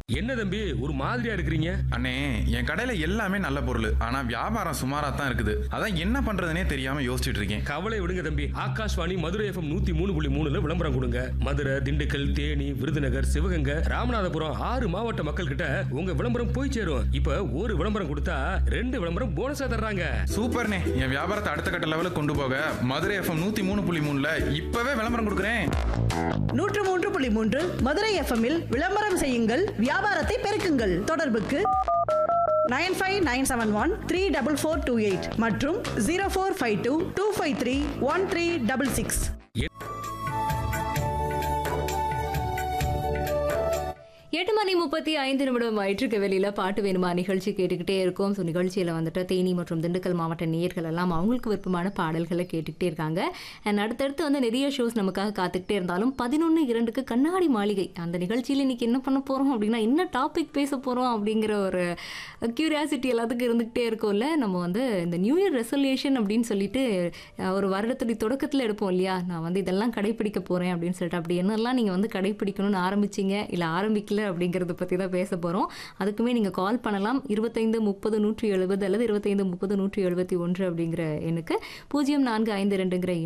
என்ன தம்பி ஒரு மாதிரியா இருக்கிறீங்க அண்ணே என் கடையில எல்லாமே நல்ல பொருள் ஆனா வியாபாரம் சுமாரா தான் இருக்குது அதான் என்ன பண்றதுனே தெரியாம யோசிச்சுட்டு இருக்கேன் கவலை விடுங்க தம்பி ஆகாஷ்வாணி மதுரை எஃப்எம் நூத்தி மூணு புள்ளி மூணுல விளம்பரம் கொடுங்க மதுரை திண்டுக்கல் தேனி விருதுநகர் சிவகங்கை ராமநாதபுரம் ஆறு மாவட்ட மக்கள் கிட்ட உங்க விளம்பரம் போய் சேரும் இப்ப ஒரு விளம்பரம் கொடுத்தா ரெண்டு விளம்பரம் போனஸா தர்றாங்க சூப்பர்ண்ணே என் வியாபாரத்தை அடுத்த கட்ட லெவலுக்கு கொண்டு போக மதுரை எஃப்எம் நூத்தி மூணு புள்ளி மூணுல இப்பவே விளம்பரம் கொடுக்குறேன் நூற்று மூன்று புள்ளி மூன்று மதுரை எஃப்எம்மில் விளம்பரம் செய்யுங்கள் வியாபாரத்தை பெருக்குங்கள் தொடர்புக்கு nine five nine seven one three double four two eight மற்றும் zero four five two two five three one three double six எட்டு மணி முப்பத்தி ஐந்து நிமிடம் வயிற்றுக்கு வெளியில பாட்டு வேணுமா நிகழ்ச்சி கேட்டுக்கிட்டே இருக்கோம் ஸோ நிகழ்ச்சியில் வந்துட்டு தேனி மற்றும் திண்டுக்கல் மாவட்ட நேயர்கள் எல்லாம் அவங்களுக்கு விருப்பமான பாடல்களை கேட்டுக்கிட்டே இருக்காங்க அண்ட் அடுத்தடுத்து வந்து நிறைய ஷோஸ் நமக்காக காத்துக்கிட்டே இருந்தாலும் பதினொன்று இரண்டுக்கு கண்ணாடி மாளிகை அந்த நிகழ்ச்சியில் இன்னைக்கு என்ன பண்ண போகிறோம் அப்படின்னா என்ன டாபிக் பேச போகிறோம் அப்படிங்கிற ஒரு க்யூரியாசிட்டி எல்லாத்துக்கும் இருந்துக்கிட்டே இருக்கும்ல நம்ம வந்து இந்த நியூ இயர் ரெசல்யூஷன் அப்படின்னு சொல்லிட்டு அஹ், ஒரு வருடத்துடைய தொடக்கத்தில் எடுப்போம் இல்லையா நான் வந்து இதெல்லாம் கடைப்பிடிக்க போகிறேன் அப்படின்னு சொல்லிட்டு அப்படி என்னெல்லாம் நீங்கள் வந்து கடைப்பிடிக்கணும்னு ஆரம்பிச்சீங்க இல்லை ஆரம்பிக்கல அப்படிங்கிறத பற்றி தான் பேச போகிறோம் அதுக்குமே நீங்கள் கால் பண்ணலாம் இருபத்தைந்து முப்பது நூற்றி எழுபது அல்லது இருபத்தைந்து முப்பது நூற்றி எழுபத்தி ஒன்று அப்படிங்கிற எண்ணுக்கு பூஜ்ஜியம் நான்கு ஐந்து ரெண்டுங்கிற